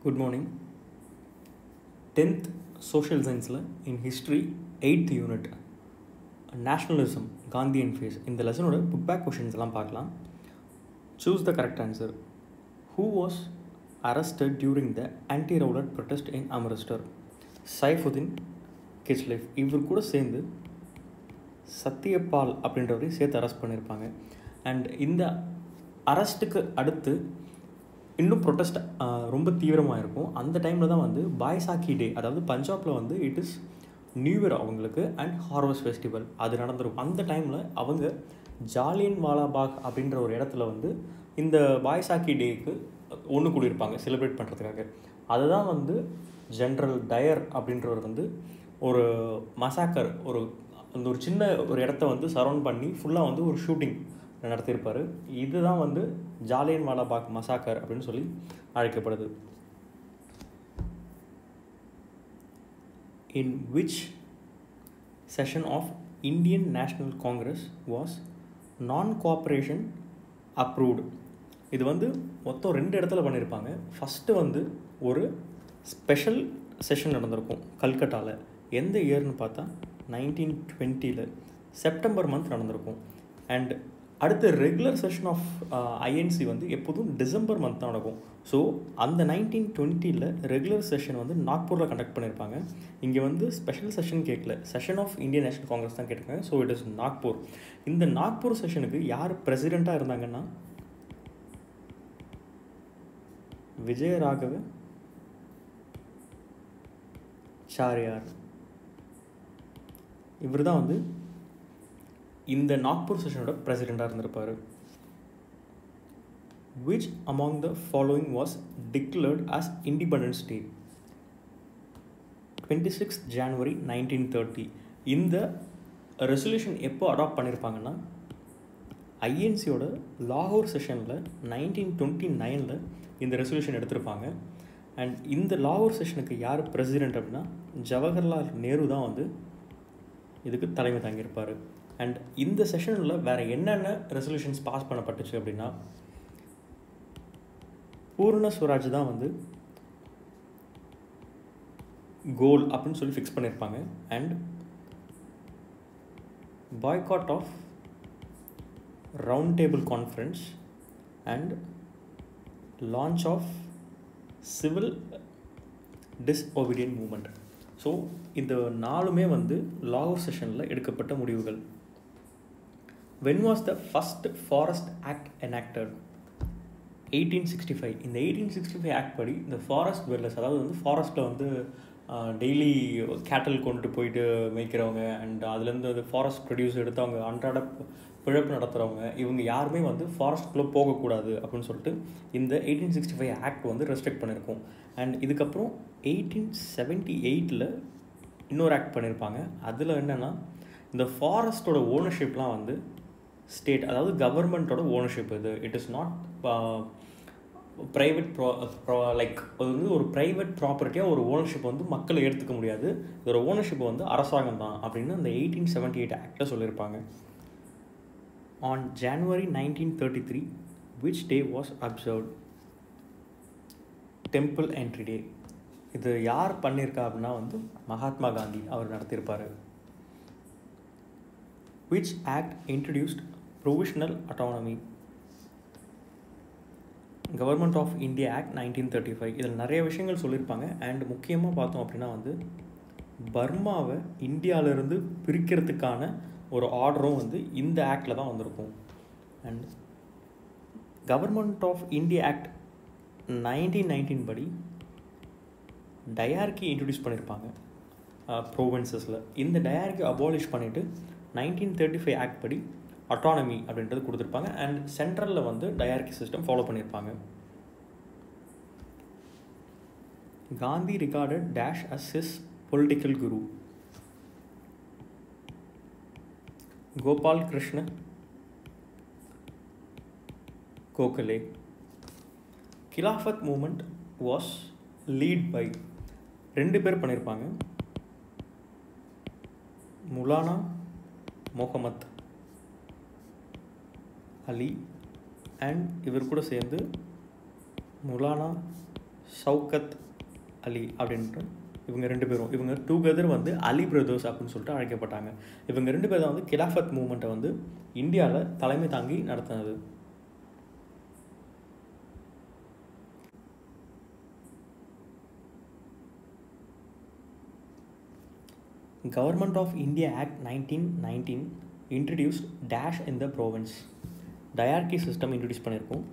Good morning tenth social சயின்ஸில் in history eight unit nationalism Gandhian phase இந்த லெசனோட book back questions எல்லாம் பார்க்கலாம் choose the correct answer who was arrested during the anti Rowlatt protest in Amritsar Saifuddin Kitchlew இவர் கூட சேர்ந்து சத்யபால் அப்படின்றவரையும் சேர்த்து அரெஸ்ட் பண்ணியிருப்பாங்க அண்ட் இந்த அரெஸ்ட்டுக்கு அடுத்து இன்னும் ப்ரொட்டஸ்ட் ரொம்ப தீவிரமாக இருக்கும் அந்த டைமில் தான் வந்து பாய்சாக்கி டே அதாவது பஞ்சாபில் வந்து இட் இஸ் நியூ இயர் அவங்களுக்கு அண்ட் ஹார்வஸ்ட் ஃபெஸ்டிவல் அது நடந்திருக்கும் அந்த டைமில் அவங்க ஜாலியன் வாலாபாக் அப்படின்ற ஒரு இடத்துல வந்து இந்த பாய்சாக்கி டேக்கு ஒன்று கூடியிருப்பாங்க செலிப்ரேட் பண்ணுறதுக்காக அதுதான் வந்து ஜென்ரல் டயர் அப்படின்றவர் வந்து ஒரு மசாக்கர் ஒரு அந்த ஒரு சின்ன ஒரு இடத்த வந்து சரௌண்ட் பண்ணி ஃபுல்லாக வந்து ஒரு ஷூட்டிங் நடத்தியிருப்பார் இதுதான் வந்து ஜாலியன் வாலாபாக் மசாக்கர் அப்படின்னு சொல்லி அழைக்கப்படுது in which session of Indian National Congress was non cooperation approved இது வந்து மொத்தம் ரெண்டு இடத்துல பண்ணியிருப்பாங்க ஃபஸ்ட்டு வந்து ஒரு ஸ்பெஷல் செஷன் நடந்திருக்கும் கல்கட்டாவில் எந்த இயர்னு பார்த்தா நைன்டீன் டுவெண்ட்டியில் செப்டம்பர் மந்த் நடந்திருக்கும் அண்ட் அடுத்த ரெகுலர் செஷன் ஆஃப் ஐஎன்சி வந்து எப்போதும் டிசம்பர் மந்த் தான் நடக்கும் ஸோ அந்த நைன்டீன் டுவெண்ட்டியில் ரெகுலர் செஷன் வந்து நாக்பூரில் கண்டக்ட் பண்ணியிருப்பாங்க இங்கே வந்து ஸ்பெஷல் செஷன் கேட்கல session of Indian National Congress தான் கேட்டிருக்காங்க ஸோ இட் இஸ் நாக்பூர் இந்த நாக்பூர் செஷனுக்கு யார் பிரசிடெண்ட்டாக இருந்தாங்கன்னா விஜயராகவ சாரியார் இவர் தான் வந்து இந்த நாக்பூர் செஷனோட பிரசிடெண்ட்டாக இருந்திருப்பார் which among the following was declared as independence day twenty six January nineteen thirty இந்த ரெசல்யூஷன் எப்போ அடாப்ட் பண்ணியிருப்பாங்கன்னா ஐஎன்சியோட லாகூர் செஷனில் நைன்டீன் டுவெண்ட்டி நைனில் இந்த ரெசல்யூஷன் எடுத்திருப்பாங்க அண்ட் இந்த லாகூர் செஷனுக்கு யார் பிரசிடெண்ட் அப்படின்னா ஜவஹர்லால் நேரு தான் வந்து இதுக்கு தலைமை தாங்கியிருப்பார் அண்ட் இந்த செஷனில் வேறு என்னென்ன ரெசல்யூஷன்ஸ் பாஸ் பண்ணப்பட்டுச்சு அப்படின்னா பூர்ண ஸ்வராஜ் தான் வந்து கோல் அப்படின்னு சொல்லி ஃபிக்ஸ் பண்ணியிருப்பாங்க and boycott of round table conference and launch of civil disobedience movement so இந்த நாலுமே வந்து லாகூர் செஷனில் எடுக்கப்பட்ட முடிவுகள் when was the first forest act enacted eighteen sixty five இந்த எயிட்டீன் சிக்ஸ்டி ஃபைவ் ஆக்ட் படி இந்த ஃபாரஸ்ட் வெல்லர்ஸ் அதாவது வந்து ஃபாரஸ்ட்டில் வந்து டெய்லி கேட்டல் கொண்டுட்டு போயிட்டு மேய்க்கிறவங்க அண்ட் அதுலேருந்து அது ஃபாரஸ்ட் ப்ரொடியூஸ் எடுத்து அவங்க அன்றாட பிழப்பு நடத்துகிறவங்க இவங்க யாருமே வந்து ஃபாரஸ்ட்குள்ளே போகக்கூடாது அப்படின்னு சொல்லிட்டு இந்த எயிட்டீன் சிக்ஸ்டி ஃபைவ் ஆக்ட் வந்து ரெஸ்ட்ரிக்ட் பண்ணியிருக்கோம் அண்ட் இதுக்கப்புறம் எயிட்டீன் செவன்ட்டி எயிட்டில் இன்னொரு ஆக்ட் பண்ணியிருப்பாங்க அதில் என்னென்னா இந்த ஃபாரஸ்ட்டோட ஓனர்ஷிப்லாம் வந்து ஸ்டேட் அதாவது கவர்மெண்ட்டோட ஓனர்ஷிப் இது இட் இஸ் நாட் ப்ரைவேட் ப்ரா ப்ரா லைக் அது வந்து ஒரு ப்ரைவேட் ப்ராப்பர்ட்டியாக ஒரு ஓனர்ஷிப் வந்து மக்கள் எடுத்துக்க முடியாது இதோட ஓனர்ஷிப் வந்து அரசாங்கம் தான் அப்படின்னு அந்த எயிட்டீன் செவன்ட்டி எயிட் ஆக்டில் சொல்லியிருப்பாங்க on January nineteen thirty three which day was observed temple entry day இது யார் பண்ணியிருக்கா அப்படின்னா வந்து மகாத்மா காந்தி அவர் நடத்தியிருப்பார் which act introduced provisional autonomy government of India act nineteen thirty five இதில் நிறைய விஷயங்கள் சொல்லியிருப்பாங்க அண்ட் முக்கியமாக பார்த்தோம் அப்படின்னா வந்து பர்மாவை இந்தியாவிலேருந்து பிரிக்கிறதுக்கான ஒரு ஆர்டரும் வந்து இந்த ஆக்டில் தான் வந்திருக்கும் and government of India act nineteen nineteen படி டயார்கி இன்ட்ரடியூஸ் பண்ணியிருப்பாங்க ப்ரோவின்சஸில் இந்த டயார்கி அபாலிஷ் பண்ணிவிட்டு நைன்டீன் தேர்ட்டி ஃபைவ் ஆக்ட் படி அட்டானமி அப்படின்றது கொடுத்துருப்பாங்க அண்ட் சென்ட்ரலில் வந்து டயார்கி சிஸ்டம் ஃபாலோ பண்ணியிருப்பாங்க Gandhi regarded dash as his political guru Gopal Krishna Gokhale Khilafat movement was led by ரெண்டு பேர் பண்ணியிருப்பாங்க முலானா முகமத் அலி அண்ட் இவர் கூட சேர்ந்து முலானா சவுகத் அலி அப்படின்ட்டு இவங்க ரெண்டு பேரும் இவங்க டூகெதர் வந்து அலி பிரதர்ஸ் அப்படின்னு சொல்லிட்டு அழைக்கப்பட்டாங்க இவங்க ரெண்டு பேரும் தான் வந்து கிலாஃபத் மூமெண்ட்டை வந்து இந்தியாவில் தலைமை தாங்கி நடத்தினது government of India act nineteen nineteen introduced dash in the province dyarchy system introduce பண்ணியிருக்கோம்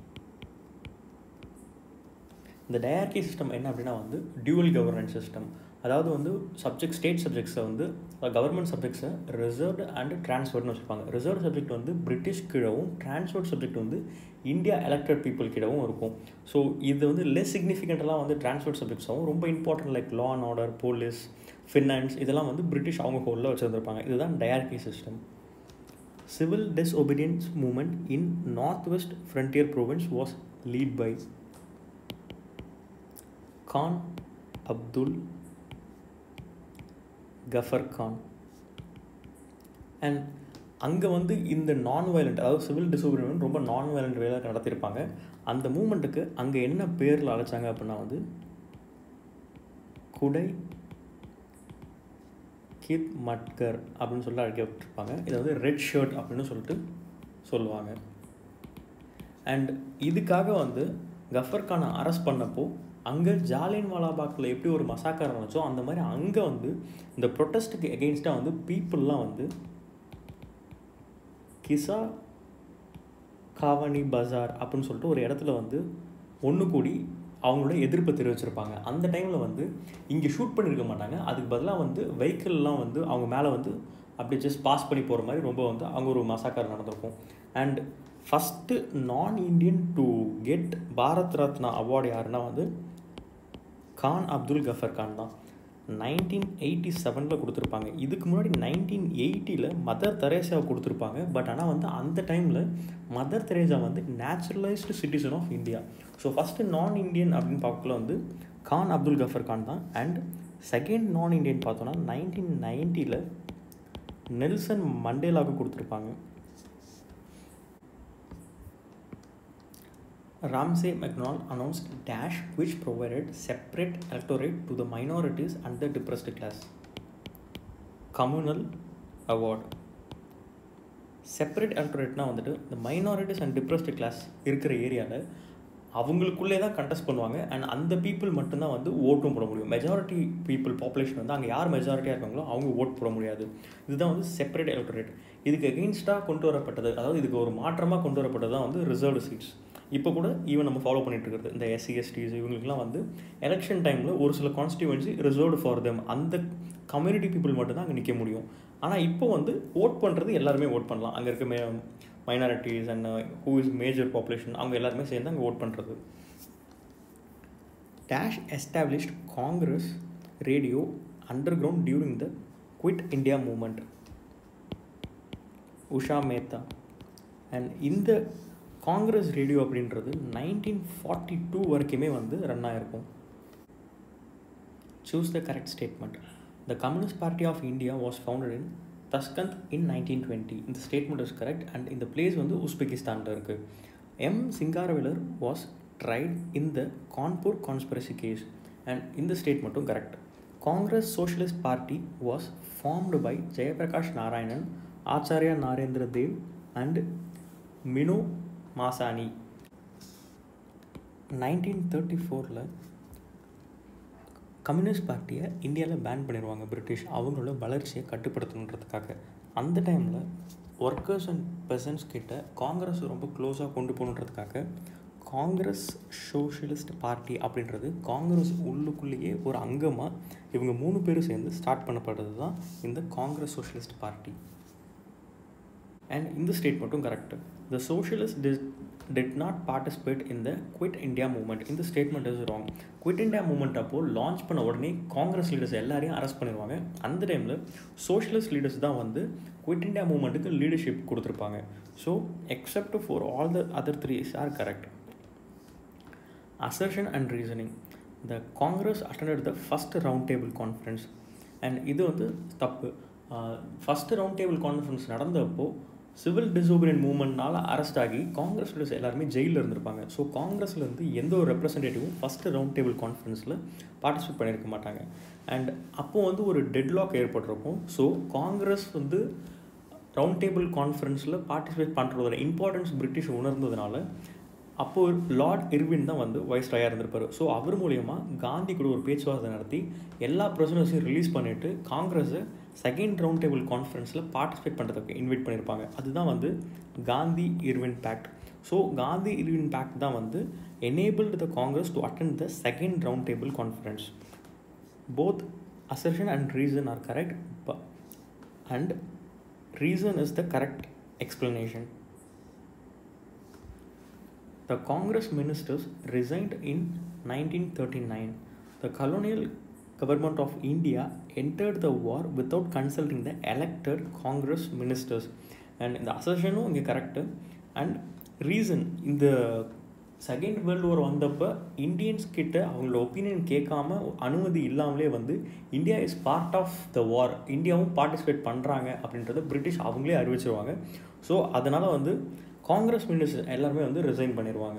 இந்த டயார்கி சிஸ்டம் என்ன அப்படின்னா வந்து டியூவல் கவர்னன்ஸ் சிஸ்டம் அதாவது வந்து சப்ஜெக்ட் ஸ்டேட் சப்ஜெக்ட்ஸை வந்து கவர்மெண்ட் சப்ஜெக்ட்ஸை ரிசர்வ்டு அண்ட் ட்ரான்ஸ்ஃபர்ட்னு வச்சுருப்பாங்க ரிசர்வ் சப்ஜெக்ட் வந்து பிரிட்டிஷ் கீழவும் ட்ரான்ஸ்ஃபர்ட் சப்ஜெக்ட் வந்து இந்தியா எலக்டட் பீப்புள் கீழவும் இருக்கும் ஸோ இது வந்து லெஸ் சிக்னிஃபிகண்ட்டெல்லாம் வந்து ட்ரான்ஸ்ஃபர்ட் சப்ஜெக்ட்ஸாகவும் ரொம்ப important like law and order police finance இதெல்லாம் வந்து பிரிட்டிஷ் அவங்க ஹோலில் வச்சுருந்துருப்பாங்க இதுதான் dyarchy system civil disobedience movement in North West Frontier Province was led by Khan Abdul Ghaffar Khan and அங்கே வந்து இந்த நான் வயலண்ட் அதாவது சிவில் டிசோபியன் ரொம்ப நான் வயலண்ட் வேலை நடத்தியிருப்பாங்க அந்த மூமெண்ட்டுக்கு அங்கே என்ன பேரில் அழைச்சாங்க அப்படின்னா வந்து குடை கித் மட்கர் அப்படின்னு சொல்லி அழைக்கப்பட்டிருப்பாங்க இதை வந்து ரெட் ஷர்ட் அப்படின்னு சொல்லிட்டு சொல்லுவாங்க அண்ட் இதுக்காக வந்து கஃபர் கானை அரெஸ்ட் பண்ணப்போ அங்கே ஜாலியன் வாலாபாக்கில் எப்படி ஒரு மசாக்கர் நடந்துச்சோ அந்த மாதிரி அங்கே வந்து இந்த ப்ரொட்டஸ்ட்டுக்கு எகெயின்ஸ்டாக வந்து பீப்புளெலாம் வந்து கிசா காவனி பஜார் அப்படின்னு சொல்லிட்டு ஒரு இடத்துல வந்து ஒன்று கூடி அவங்களோட எதிர்ப்பை தெரிவிச்சிருப்பாங்க அந்த டைமில் வந்து இங்கே ஷூட் பண்ணியிருக்க மாட்டாங்க அதுக்கு பதிலாக வந்து வெஹிக்கிள்லாம் வந்து அவங்க மேலே வந்து அப்படி ஜஸ்ட் பாஸ் பண்ணி போகிற மாதிரி ரொம்ப வந்து அவங்க ஒரு மசாக்கர் நடந்திருக்கும் and first non Indian to get Bharat Ratna award யாருன்னா வந்து கான் அப்துல் கஃபர் கான் தான் நைன்டீன் எயிட்டி செவனில் கொடுத்துருப்பாங்க இதுக்கு முன்னாடி நைன்டீன் எயிட்டியில் மதர் தெரேசாவை கொடுத்துருப்பாங்க பட் ஆனால் வந்து அந்த டைமில் மதர் தெரேசா வந்து naturalised citizen of India so first நான் இந்தியன் அப்படின்னு பார்க்கல வந்து கான் அப்துல் கஃபர் கான் தான் அண்ட் செகண்ட் நான் இந்தியன் பார்த்தோன்னா நைன்டீன் நைன்ட்டியில் நெல்சன் மண்டேலாவுக்கு கொடுத்துருப்பாங்க Ramsay MacDonald announced Dash, which provided separate electorate to the minorities and the depressed class. Communal Award. Separate எலக்டரேட்னா வந்துட்டு இந்த மைனாரிட்டிஸ் அண்ட் டிப்ரெஸ்டு கிளாஸ் இருக்கிற ஏரியாவில் அவங்களுக்குள்ளே தான் கண்டெஸ்ட் பண்ணுவாங்க அண்ட் அந்த பீப்புள் மட்டும்தான் வந்து ஓட்டும் போட முடியும் மெஜாரிட்டி பீப்புள் பாப்புலேஷன் வந்து அங்கே யார் மெஜாரிட்டியாக இருக்காங்களோ அவங்க ஓட் போட முடியாது இதுதான் வந்து செப்பரேட் எலக்டரேட் இதுக்கு எகெயின்ஸ்டாக கொண்டு வரப்பட்டது அதாவது இதுக்கு ஒரு மாற்றமாக கொண்டு வரப்பட்டது தான் வந்து ரிசர்வ்டு சீட்ஸ் இப்போ கூட ஈவன் நம்ம ஃபாலோ பண்ணிட்டு இருக்கிறது இந்த எஸ்சி எஸ்டிஸ் இவங்களுக்குலாம் வந்து எலெக்ஷன் டைமில் ஒரு சில கான்ஸ்டியூவன்சி ரிசர்வ்டு ஃபார் தெம் அந்த கம்யூனிட்டி பீப்புள் மட்டும் தான் அங்கே நிற்க முடியும் ஆனால் இப்போ வந்து ஓட் பண்ணுறது எல்லாருமே ஓட் பண்ணலாம் அங்கே இருக்க may minorities and who is major population அவங்க எல்லாருமே சேர்ந்து அங்கே ஓட் பண்ணுறது dash established Congress radio underground during the Quit India movement Usha Mehta and இந்த காங்கிரஸ் ரேடியோ அப்படின்றது நைன்டீன் ஃபார்ட்டி டூ வரைக்குமே வந்து ரன் ஆகிருக்கும் choose the correct statement the Communist party of India was founded in Tashkent in nineteen twenty இந்த statement is correct and இந்த place வந்து உஸ்பெகிஸ்தானில் இருக்குது M Singaravelar was tried in the Kanpur conspiracy case and இந்த ஸ்டேட்மெண்ட்டும் correct Congress Socialist Party was formed by Jayaprakash Narayanan Acharya Narendra Dev and Minoo Masani nineteen thirty ஃபோரில் Communist பார்ட்டியை இந்தியாவில் பேன் பண்ணிடுவாங்க பிரிட்டிஷ் அவங்களோட வளர்ச்சியை கட்டுப்படுத்தணுன்றதுக்காக அந்த டைமில் ஒர்க்கர்ஸ் அண்ட் பெசன்ஸ் கிட்ட காங்கிரஸ் ரொம்ப க்ளோஸாக கொண்டு போகணுன்றதுக்காக காங்கிரஸ் சோஷியலிஸ்ட் பார்ட்டி அப்படின்றது காங்கிரஸ் உள்ளுக்குள்ளேயே ஒரு அங்கமாக இவங்க மூணு பேரும் சேர்ந்து ஸ்டார்ட் பண்ணப்படுறது தான் இந்த காங்கிரஸ் சோஷியலிஸ்ட் பார்ட்டி அண்ட் இந்த ஸ்டேட்மெண்ட்டும் correct the socialist this did not participate in the Quit India movement இந்த statement is wrong Quit India movement அப்போது லான்ச் பண்ண உடனே காங்கிரஸ் லீடர்ஸ் எல்லாரையும் அரெஸ்ட் பண்ணிடுவாங்க அந்த டைமில் சோஷியலிஸ்ட் லீடர்ஸ் தான் வந்து குவிட் இந்தியா மூமெண்ட்டுக்கு லீடர்ஷிப் கொடுத்துருப்பாங்க so except for all the other three is are correct assertion and reasoning the Congress attended the first round table conference and இது வந்து தப்பு ஃபஸ்ட்டு ரவுண்ட் டேபிள் கான்ஃபரன்ஸ் நடந்தப்போ சிவில் டிசோபியன் மூவ்மெண்ட்னால arrest ஆகி Congress leaders எல்லாருமே ஜெயிலில் இருந்திருப்பாங்க ஸோ காங்கிரஸ்லேருந்து எந்த ஒரு ரெப்ரசன்டேட்டிவும் ஃபஸ்ட்டு ரவுண்ட் டேபிள் கான்ஃபரன்ஸில் பார்ட்டிசிபேட் பண்ணியிருக்க மாட்டாங்க அண்ட் அப்போது வந்து ஒரு டெட்லாக் ஏற்பட்டிருக்கும் ஸோ காங்கிரஸ் வந்து ரவுண்ட் டேபிள் கான்ஃபரன்ஸில் பார்ட்டிசிபேட் பண்ணுறதோட இம்பார்ட்டன்ஸ் பிரிட்டிஷ் உணர்ந்ததுனால அப்போது லார்ட் இர்வின் தான் வந்து வைஸ் ராயாக இருந்திருப்பார் ஸோ அவர் மூலயமா காந்தி கூட ஒரு பேச்சுவார்த்தை நடத்தி எல்லா பிரசனர்ஸையும் ரிலீஸ் பண்ணிவிட்டு காங்கிரஸை செகண்ட் ரவுண்ட் டேபிள் கான்ஃபரன்ஸில் பார்ட்டிசிபேட் பண்ணுறதுக்கு இன்வைட் பண்ணியிருப்பாங்க அதுதான் வந்து Gandhi Irwin pact so Gandhi Irwin pact தான் வந்து enabled the Congress to attend the second round table conference both assertion and reason are correct but, and reason is the correct explanation the congress ministers resigned in 1939 the colonial government of india entered the war without consulting the elected congress ministers and இந்த அசர்ஷனும் இங்கே correct and reason இந்த second world war வந்தப்போ Indians கிட்ட அவங்களோட opinion கேட்காம அனுமதி இல்லாமலே வந்து India is part of the war இந்தியாவும் பார்ட்டிசிபேட் பண்ணுறாங்க அப்படின்றத பிரிட்டிஷ் அவங்களே அறிவிச்சிருவாங்க ஸோ அதனால் வந்து காங்கிரஸ் மினிஸ்டர் எல்லாருமே வந்து ரிசைன் பண்ணிடுவாங்க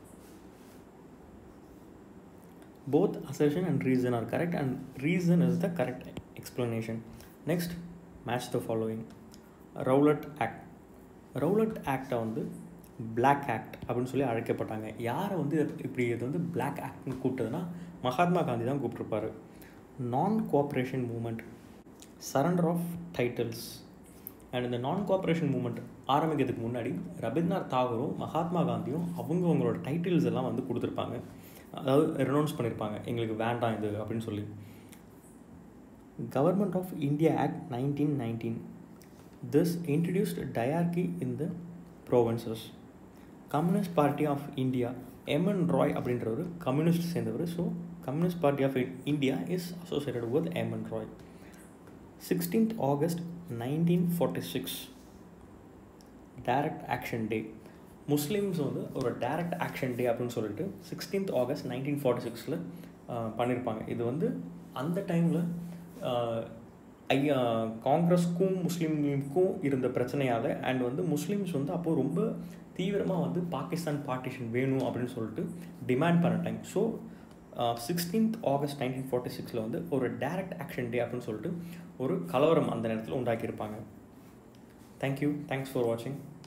both assertion and reason are correct and reason is the correct explanation next match the following Rowlatt act Rowlatt ஆக்டை வந்து பிளாக் ஆக்ட் அப்படின்னு சொல்லி அழைக்கப்பட்டாங்க யாரை வந்து இப்படி இது வந்து பிளாக் ஆக்ட்னு கூப்பிட்டதுன்னா மகாத்மா காந்தி தான் கூப்பிட்ருப்பாரு non cooperation movement surrender of titles and இந்த நான் கோஆப்ரேஷன் மூமெண்ட் ஆரம்பிக்கிறதுக்கு முன்னாடி ரவீந்திரநாத் தாகூரும் மகாத்மா காந்தியும் அவங்க அவங்களோட டைட்டில்ஸ் எல்லாம் வந்து கொடுத்துருப்பாங்க அதாவது ரெனௌன்ஸ் பண்ணியிருப்பாங்க எங்களுக்கு வேண்டாம் இது அப்படின்னு சொல்லி government of India act nineteen nineteen this introduced dyarchy in the provinces communist party of India M N Roy அப்படின்ற ஒரு கம்யூனிஸ்ட் சேர்ந்தவர் so communist party of India is associated with M N Roy sixteenth August nineteen forty six direct action day Muslims வந்து ஒரு direct action டே அப்படின்னு சொல்லிட்டு sixteenth August nineteen forty சிக்ஸில் பண்ணியிருப்பாங்க இது வந்து அந்த டைமில் ஐயா காங்கிரஸ்க்கும் முஸ்லீமுக்கும் இருந்த பிரச்சனையால் அண்ட் வந்து முஸ்லீம்ஸ் வந்து அப்போது ரொம்ப தீவிரமாக வந்து பாகிஸ்தான் பார்ட்டிஷன் வேணும் அப்படின்னு சொல்லிட்டு டிமாண்ட் பண்ண time so sixteenth August nineteen forty சிக்ஸில் வந்து ஒரு டைரக்ட் ஆக்ஷன் டே அப்படின்னு சொல்லிட்டு ஒரு கலவரம் அந்த நேரத்தில் உண்டாக்கியிருப்பாங்க தேங்க்யூ தேங்க்ஸ் ஃபார் வாட்சிங்